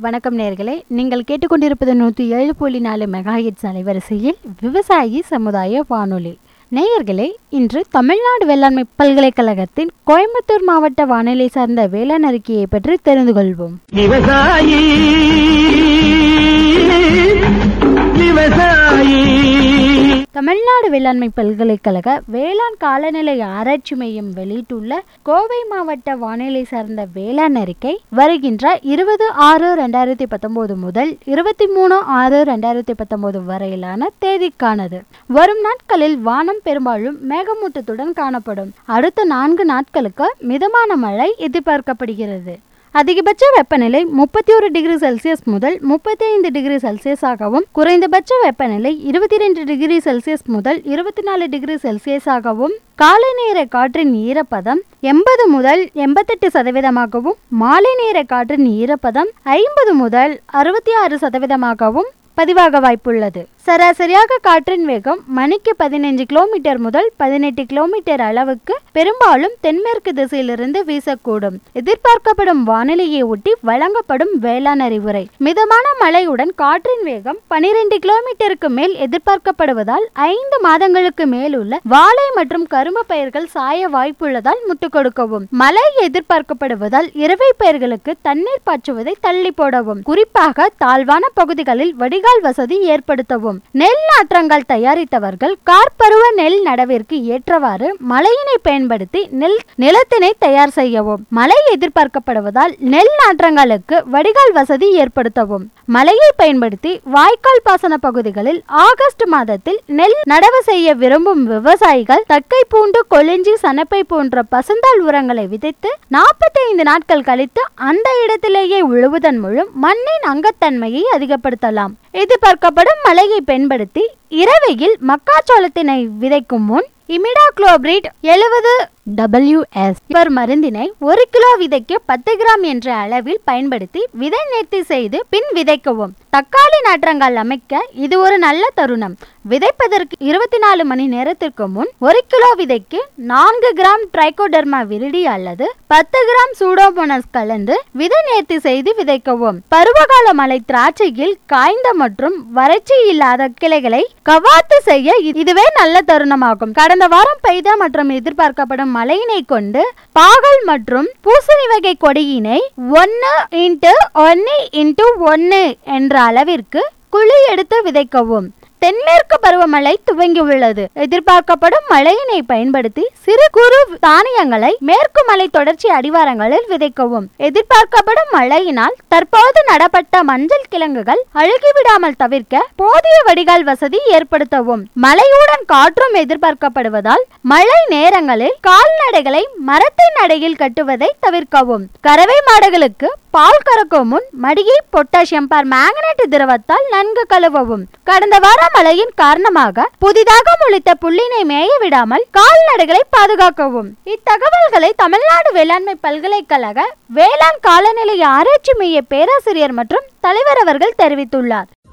வணக்கம் நேர்களே நீங்கள் கேட்டுக்கொண்டிருப்பது நூற்றி ஏழு புள்ளி நாலு மெகாஹிட்ஸ் அலைவரிசையில் விவசாயி சமுதாய வானொலி நேயர்களே இன்று தமிழ்நாடு வேளாண்மை பல்கலைக்கழகத்தின் கோயம்புத்தூர் மாவட்ட வானிலை சார்ந்த வேளாண் அறிக்கையை பற்றி தெரிந்து கொள்வோம் விவசாயி விவசாயி தமிழ்நாடு வேளாண்மை பல்கலைக்கழக வேளாண் காலநிலை ஆராய்ச்சி மையம் வெளியிட்டுள்ள கோவை மாவட்ட வானிலை சார்ந்த வேளாண் அறிக்கை வருகின்ற இருபது ஆறு ரெண்டாயிரத்தி பத்தொன்பது முதல் இருபத்தி மூணு ஆறு ரெண்டாயிரத்தி பத்தொன்பது வரையிலான தேதிக்கானது வரும் நாட்களில் வானம் பெரும்பாலும் மேகமூட்டத்துடன் காணப்படும் அடுத்த நான்கு நாட்களுக்கு மிதமான மழை எதிர்பார்க்கப்படுகிறது அதிகபட்ச வெப்பநிலை முப்பத்தி ஒரு டிகிரி செல்சியஸ் முதல் முப்பத்தி ஐந்து டிகிரி செல்சியஸாகவும் குறைந்தபட்ச வெப்பநிலை இருபத்தி ரெண்டு டிகிரி செல்சியஸ் முதல் இருபத்தி நாலு டிகிரி செல்சியஸாகவும் காலை நேர காற்றின் ஈரப்பதம் எண்பது முதல் எண்பத்தெட்டு சதவீதமாகவும் மாலை நேர காற்றின் ஈரப்பதம் ஐம்பது முதல் அறுபத்தி ஆறு சதவீதமாகவும் பதிவாக வாய்ப்புள்ளது சராசரியாக காற்றின் வேகம் மணிக்கு பதினைஞ்சு கிலோமீட்டர் முதல் பதினெட்டு கிலோமீட்டர் அளவுக்கு பெரும்பாலும் தென்மேற்கு திசையிலிருந்து வீசக்கூடும் எதிர்பார்க்கப்படும் வானிலையை ஒட்டி வழங்கப்படும் வேளாண் அறிவுரை மிதமான மழையுடன் காற்றின் வேகம் பனிரெண்டு கிலோமீட்டருக்கு மேல் எதிர்பார்க்கப்படுவதால் ஐந்து மாதங்களுக்கு மேல் உள்ள வாழை மற்றும் கரும்பு பயிர்கள் சாய வாய்ப்புள்ளதால் முட்டு கொடுக்கவும் மழை எதிர்பார்க்கப்படுவதால் இரவை பயிர்களுக்கு தண்ணீர் பாய்ச்சுவதை தள்ளி போடவும் குறிப்பாக தாழ்வான பகுதிகளில் வடிகால் வசதி ஏற்படுத்தவும் நெல் நாற்றங்கள் தயாரித்தவர்கள் கார்பருவ நெல் நடவிற்கு ஏற்றவாறு மழையினை பயன்படுத்தி நெல் நிலத்தினை தயார் செய்யவும் மழை எதிர்பார்க்கப்படுவதால் நெல் நாற்றங்களுக்கு வடிகால் வசதி ஏற்படுத்தவும் மழையை பயன்படுத்தி வாய்க்கால் பாசன பகுதிகளில் ஆகஸ்ட் மாதத்தில் நெல் நடவு செய்ய விரும்பும் விவசாயிகள் தக்கை பூண்டு கொளிஞ்சி சனப்பை போன்ற பசுந்தாள் உரங்களை விதைத்து நாற்பத்தி ஐந்து நாட்கள் கழித்து அந்த இடத்திலேயே உழுவதன் மூலம் மண்ணின் அங்கத்தன்மையை அதிகப்படுத்தலாம் எதிர்பார்க்கப்படும் மழையை பயன்படுத்தி இரவையில் மக்காச்சோளத்தினை விதைக்கும் முன் இமிடாக்ளோபிரிட் எழுபது டபிள்யூஎஸ் இவர் மருந்தினை ஒரு கிலோ விதைக்கு பத்து கிராம் என்ற அளவில் பயன்படுத்தி விதை நேர்த்தி செய்து பின் விதைக்கவும் தக்காளி நாற்றங்கள் அமைக்க இது ஒரு நல்ல தருணம் விதைப்பதற்கு இருபத்தி நாலு மணி நேரத்திற்கு முன் ஒரு கிலோ விதைக்கு நான்கு கிராம் ட்ரைகோடர்மா விரிடி அல்லது பத்து கிராம் சூடோமோனஸ் கலந்து விதை நேர்த்தி செய்து விதைக்கவும் பருவகால மழை திராட்சையில் காய்ந்த மற்றும் வறட்சி இல்லாத கிளைகளை கவாத்து செய்ய இ- இதுவே நல்ல தருணமாகும் கடந்த வாரம் பெய்த மற்றும் எதிர்பார்க்கப்படும் மழையினை கொண்டு பாகல் மற்றும் பூசணி வகை கொடியினை ஒன்னு இன்ட்டு ஒன்னு இன்ட்டு ஒன்னு என்ற அளவிற்கு குழி எடுத்து விதைக்கவும் தென்மேற்கு பருவமழை துவங்கியுள்ளது எதிர்பார்க்கப்படும் மழையினை பயன்படுத்தி சிறு குறு தானியங்களை மேற்கு மலை தொடர்ச்சி அடிவாரங்களில் விதைக்கவும் எதிர்பார்க்கப்படும் மழையினால் தற்போது நடப்பட்ட மஞ்சள் கிழங்குகள் அழுகிவிடாமல் தவிர்க்க போதிய வடிகால் வசதி ஏற்படுத்தவும் மழையுடன் காற்றும் எதிர்பார்க்கப்படுவதால் மழை நேரங்களில் கால்நடைகளை மரத்தின் அடையில் கட்டுவதை தவிர்க்கவும் கறவை மாடுகளுக்கு பால் கறக்கும் முன் மடியை பொட்டாசியம் பார் மேக்னேட் திரவத்தால் நன்கு கழுவவும் கடந்த வார மழையின் காரணமாக புதிதாக முளைத்த புல்லினை மேய விடாமல் கால்நடைகளை பாதுகாக்கவும் இத்தகவல்களை தமிழ்நாடு வேளாண்மை பல்கலைக்கழக வேளாண் காலநிலை ஆராய்ச்சி மைய பேராசிரியர் மற்றும் தலைவர் அவர்கள் தெரிவித்துள்ளார்